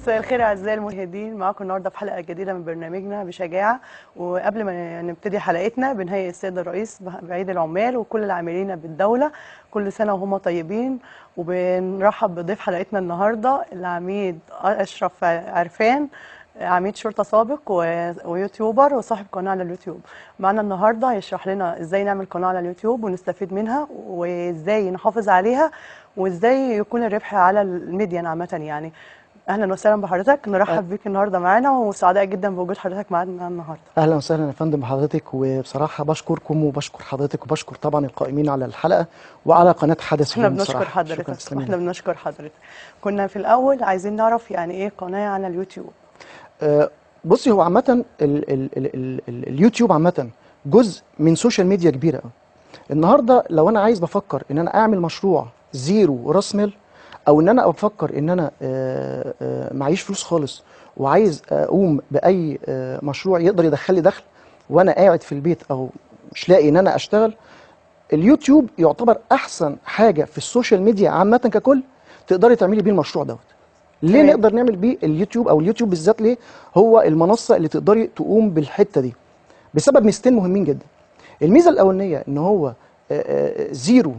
مساء الخير اعزائي المشاهدين معاكم النهارده في حلقه جديده من برنامجنا بشجاعه وقبل ما نبتدي حلقتنا بنهيئ السيد الرئيس بعيد العمال وكل العاملين بالدوله كل سنه وهم طيبين وبنرحب بضيف حلقتنا النهارده العميد اشرف عرفان عميد شرطه سابق و- ويوتيوبر وصاحب قناه على اليوتيوب معانا النهارده هيشرح لنا ازاي نعمل قناه على اليوتيوب ونستفيد منها وازاي نحافظ عليها وازاي يكون الربح على الميديا عامه يعني اهلا وسهلا بحضرتك نرحب بيك النهارده معانا وسعداء جدا بوجود حضرتك معانا النهارده اهلا وسهلا يا فندم بحضرتك وبصراحه بشكركم وبشكر حضرتك وبشكر طبعا القائمين على الحلقه وعلى قناه حدث احنا اليوم بنشكر بصراحة. شكرا حضرتك تسلمي احنا بنشكر حضرتك كنا في الاول عايزين نعرف يعني ايه قناه على اليوتيوب آه، بصي هو عامه ال ال ال ال ال اليوتيوب عامه جزء من سوشيال ميديا كبيره قوي النهارده لو انا عايز بفكر ان انا اعمل مشروع زيرو راس مال او ان انا بفكر ان انا آه، آه، معيش فلوس خالص وعايز اقوم باي آه، مشروع يقدر يدخل لي دخل وانا قاعد في البيت او مش لاقي ان انا اشتغل اليوتيوب يعتبر احسن حاجه في السوشيال ميديا عامه ككل تقدري تعملي بيه المشروع دوت ليه تمام. نقدر نعمل بيه اليوتيوب او اليوتيوب بالذات ليه هو المنصه اللي تقدري تقوم بالحته دي بسبب ميزتين مهمين جدا الميزه الاولانيه ان هو آه، آه، زيرو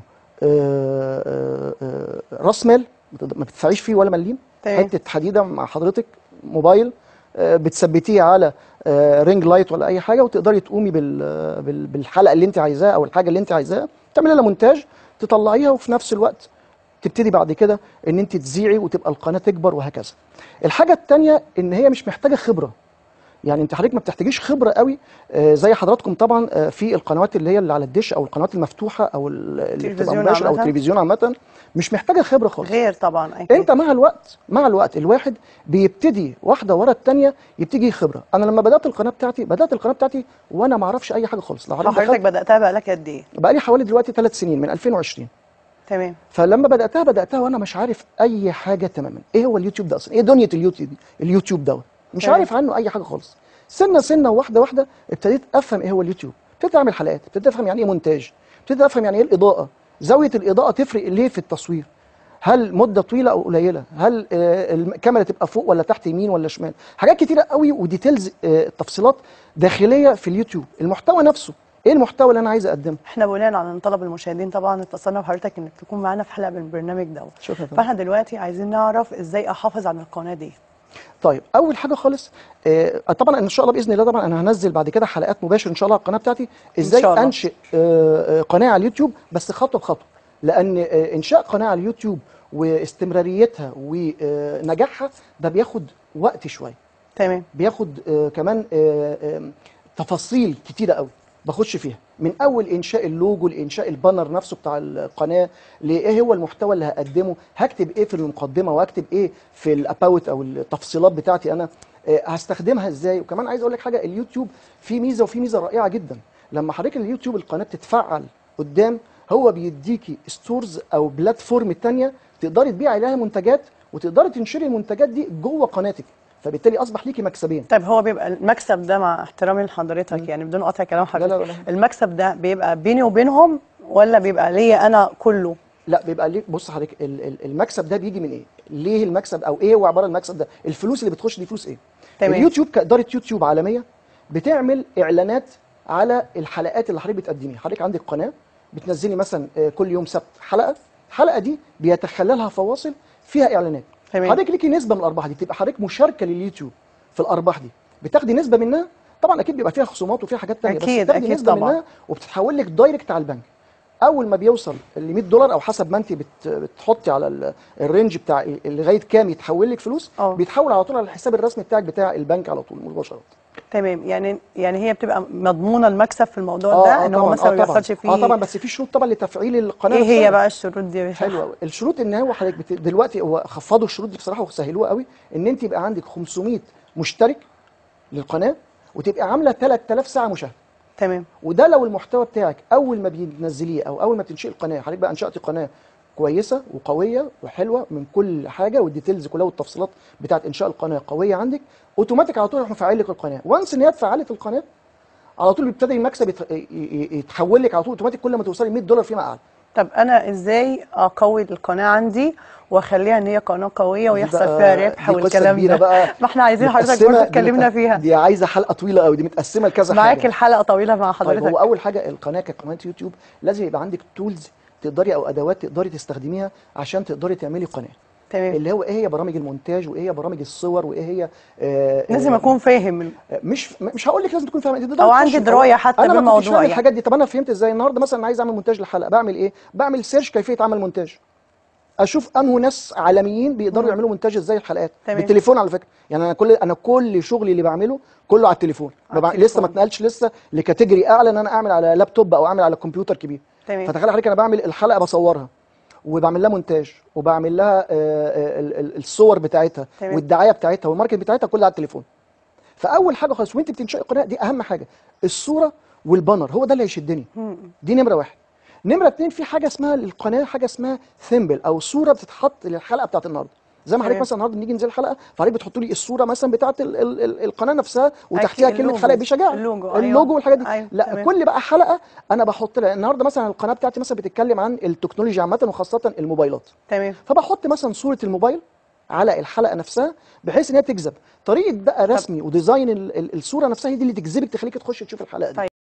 آه، آه، آه، راس مال ما تقدر- ما بتدفعيش فيه ولا مليم تمام. حته حديده مع حضرتك موبايل آه، بتثبتيه على آه، رينج لايت ولا اي حاجه وتقدري تقومي بال- بال- بالحلقه اللي انت عايزاها او الحاجه اللي انت عايزاها تعملي لها مونتاج تطلعيها وفي نفس الوقت تبتدي بعد كده ان انت تذيعي وتبقى القناه تكبر وهكذا الحاجه الثانيه ان هي مش محتاجه خبره يعني انت حضرتك ما بتحتاجيش خبره قوي آه، زي حضراتكم طبعا آه، في القنوات اللي هي اللي على الدش او القنوات المفتوحه او ال- اللي بتبقى تلفزيون مباشره او عامة. التلفزيون عامه مش محتاجه خبره خالص غير طبعا اكيد انت مع الوقت مع الوقت الواحد بيبتدي واحده ورا الثانيه يبتدي خبره انا لما بدات القناه بتاعتي بدات القناه بتاعتي وانا ما اعرفش اي حاجه خالص لو حضرتك حضرتك دخلت بداتها بقالك قد ايه بقى لي حوالي دلوقتي ثلاث سنين من 2020 تمام فلما بداتها بداتها وانا مش عارف اي حاجه تماما ايه هو اليوتيوب ده اصلا ايه دنيا اليوتيوب اليوتيوب دوت مش تمام. عارف عنه اي حاجه خالص سنه سنه واحده واحده ابتديت افهم ايه هو اليوتيوب ابتديت اعمل حلقات ابتديت افهم يعني ايه مونتاج ابتديت افهم يعني ايه الاضاءه زاويه الاضاءه تفرق ليه في التصوير هل مده طويله او قليله هل آه، الكاميرا تبقى فوق ولا تحت يمين ولا شمال حاجات كتيره قوي وديتيلز آه، تفصيلات داخليه في اليوتيوب المحتوى نفسه ايه المحتوى اللي انا عايز اقدمه احنا بناء على طلب المشاهدين طبعا اتصلنا بحضرتك انك تكون معانا في حلقه من البرنامج دوت شكرا يا فندم. فاحنا دلوقتي عايزين نعرف ازاي احافظ على القناه دي طيب اول حاجه خالص آه طبعا ان شاء الله باذن الله طبعا انا هنزل بعد كده حلقات مباشر ان شاء الله على القناه بتاعتي ازاي شاء الله. انشئ آه آه، قناه على اليوتيوب بس خطوه بخطوه لان آه انشاء قناه على اليوتيوب واستمراريتها ونجاحها ده بياخد وقت شويه تمام بياخد آه كمان آه آه تفاصيل كتيره قوي بخش فيها من اول انشاء اللوجو لانشاء البانر نفسه بتاع القناه لايه هو المحتوى اللي هقدمه هكتب ايه في المقدمه وهكتب ايه في الاباوت او التفصيلات بتاعتي انا آه، هستخدمها ازاي وكمان عايز اقول لك حاجه اليوتيوب فيه ميزه وفيه ميزه رائعه جدا لما حضرتك اليوتيوب القناه بتتفعل قدام هو بيديكي ستورز او بلاتفورم تانية تقدري تبيعي عليها منتجات وتقدري تنشري المنتجات دي جوه قناتك فبالتالي اصبح ليكي مكسبين طيب هو بيبقى المكسب ده مع احترامي لحضرتك يعني بدون قطع كلام لا، لا، حضرتك لا. المكسب ده بيبقى بيني وبينهم ولا بيبقى ليا انا كله لا بيبقى ليه بص حضرتك ال- ال- المكسب ده بيجي من ايه؟ ليه المكسب او ايه هو عباره عن المكسب ده؟ الفلوس اللي بتخش دي فلوس ايه؟ تمام. اليوتيوب كاداره يوتيوب عالميه بتعمل اعلانات على الحلقات اللي حضرتك بتقدميها، حضرتك عندك قناه بتنزلي مثلا آه، كل يوم سبت حلقه، الحلقه دي بيتخللها فواصل فيها اعلانات. تمام. حضرتك ليكي نسبه من الارباح دي بتبقى حضرتك مشاركه لليوتيوب في الارباح دي، بتاخدي نسبه منها طبعا اكيد بيبقى فيها خصومات وفيها حاجات تانية أكيد، بس بتاخدي أكيد نسبه طبعاً. منها وبتتحول لك دايركت على البنك. اول ما بيوصل ل 100 دولار او حسب ما انت بت بتحطي على ال- الرينج بتاع ال- لغايه كام يتحول لك فلوس اه. بيتحول على طول على الحساب الرسمي بتاعك بتاع البنك على طول مباشره تمام يعني يعني هي بتبقى مضمونه المكسب في الموضوع ده ان هو طبعاً، مثلا ما طبعاً. بيحصلش فيه اه طبعا بس في شروط طبعا لتفعيل القناه ايه هي نفسها. بقى الشروط دي حلو قوي الشروط ان هو حضرتك بت... دلوقتي هو خفضوا الشروط دي بصراحه وسهلوها قوي ان انت يبقى عندك 500 مشترك للقناه وتبقى عامله 3000 ساعه مشاهده تمام وده لو المحتوى بتاعك اول ما بتنزليه او اول ما بتنشئي القناه حضرتك بقى انشاتي قناه كويسه وقويه وحلوه من كل حاجه والديتيلز كلها والتفصيلات بتاعت انشاء القناه قويه عندك اوتوماتيك على طول يروح مفعل لك القناه وانس ان هي اتفعلت القناه على طول بيبتدي المكسب يت- ي- ي- يتحول لك على طول اوتوماتيك كل ما توصلي 100 دولار فيما اعلى طب انا ازاي اقوي القناه عندي واخليها ان هي قناه قويه دي ويحصل بقى- فيها ربح دي قصة والكلام كبيرة ده بقى ما احنا عايزين حضرتك متقسمة- برضه دي تكلمنا متق- فيها دي عايزه حلقه طويله قوي دي متقسمه لكذا معاك حاجه الحلقه طويله مع طيب حضرتك هو اول حاجه القناه كقناه يوتيوب لازم يبقى عندك تولز تقدري او ادوات تقدري تستخدميها عشان تقدري تعملي قناه تمام اللي هو ايه هي برامج المونتاج وايه هي برامج الصور وايه هي آه لازم آه، اكون فاهم مش مش هقول لك لازم تكون فاهم دي أو عندي دراية حتى انا ما كنتش بالموضوع فاهم يعني. الحاجات دي طب انا فهمت ازاي النهارده مثلا عايز اعمل مونتاج لحلقه بعمل ايه بعمل سيرش كيفيه عمل مونتاج اشوف انه ناس عالميين بيقدروا يعملوا مونتاج ازاي الحلقات تمام. بالتليفون على فكره يعني انا كل انا كل شغلي اللي بعمله كله على التليفون على ما بع- التليفون. لسه ما اتنقلش لسه لكاتيجوري اعلى ان انا اعمل على لابتوب او اعمل على كمبيوتر كبير تمام. فتخيل حضرتك انا بعمل الحلقه بصورها وبعمل لها مونتاج وبعمل لها آه، آه، ال- ال- الصور بتاعتها تمام. والدعايه بتاعتها والماركت بتاعتها كلها على التليفون فاول حاجه خالص وانت بتنشئي قناه دي اهم حاجه الصوره والبانر هو ده اللي هيشدني دي نمره واحد نمره اتنين في حاجه اسمها للقناه حاجه اسمها ثيمبل او صوره بتتحط للحلقه بتاعت النهارده زي ما حضرتك تمام. مثلا النهارده نيجي ننزل الحلقه فحضرتك بتحط لي الصوره مثلا بتاعت ال ال ال القناه نفسها وتحتيها كلمه اللوجو. حلقه بشجاعه اللوجو، أيوة. اللوجو والحاجات دي أيوة، لا تمام. كل بقى حلقه انا بحط لها النهارده مثلا القناه بتاعتي مثلا بتتكلم عن التكنولوجيا عامه وخاصه الموبايلات تمام فبحط مثلا صوره الموبايل على الحلقه نفسها بحيث ان هي تجذب طريقه بقى رسمي وديزاين ال- ال- الصوره نفسها هي دي اللي تجذبك تخليك تخش تشوف الحلقه دي طيب.